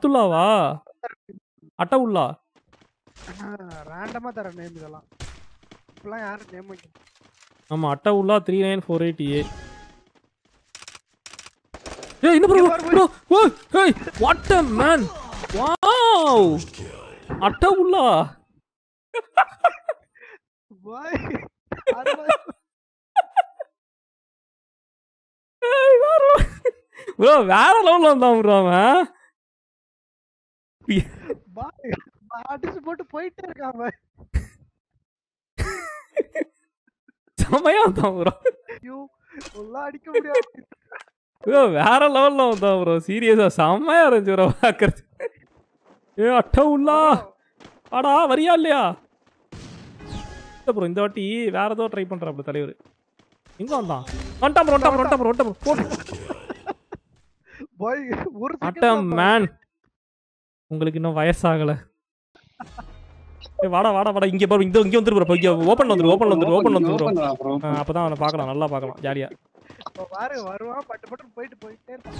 அப்துல்லாவா அட்டவுல்லா ரேண்டமா தர நேம் இதெல்லாம் இப்பெல்லாம் யாரும் நேம் வைக்க ஆமா Attaullah three nine four eight ஏ ஏய் என்ன ப்ரோ ப்ரோ ஓய் ஏய் what a man wow Attaullah பாய் ப்ரோ வேற லெவல்ல வந்தான் ப்ரோ அவன் பாய் அடிச்சு போட்டு போயிட்டே இருக்கான் பாய் செமையா வந்தான் ப்ரோ ஐயோ எல்லாம் அடிக்க முடியாது ப்ரோ வேற லெவல்ல வந்தான் ப்ரோ சீரியஸா செம்மையா இருந்துச்சு ப்ரோ பார்க்கறது ஏ அட்டவுல்லா ஆடா வரியா இல்லையா இல்ல ப்ரோ இந்த வாட்டி வேற ஏதோ ட்ரை பண்றாப்ல தலைவர் எங்க வந்தான் வந்துட்டான் ப்ரோ வந்துட்டான் ப்ரோ வந்துட்டான் ப்ரோ வந்துட்டான் ப்ரோ போட்டு பாய் ஒரு அட்டம் செகண்ட் மேன் உங்களுக்கு இன்னும் வயசாகல ஏய், வாடா வாடா வாடா இங்க பாரு இந்த இங்க வந்துரு ப்ரோ இங்க ஓபன் வந்துரு ஓபன் வந்துரு ஓபன் வந்துரு ப்ரோ Open bro. அப்பதான் அவனை பார்க்கலாம் நல்லா பார்க்கலாம் ஜாலியா பாரு வருவான் பட்டு பட்டு போயிட்டு போயிட்டே இருப்பான்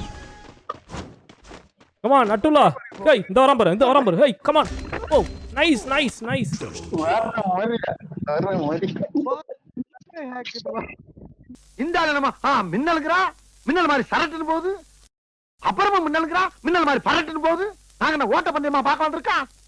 கமான் நட்டுலா ஹேய் இந்த வரான் பாரு இந்த வரான் பாரு hey come on oh nice nice nice வேற மாதிரி வேற மாதிரி ஏய், hack இதெல்லாம். இந்த ஆளு என்னமா ஆ மின்னலுக்குறா மின்னல் மாதிரி சரட்டுன்னு போகுது அப்புறமா மின்னலுக்குறா மின்னல் மாதிரி பரட்டுன்னு போகுது நாங்க என்ன ஓட்ட பந்தயமா பார்க்க வந்திருக்கா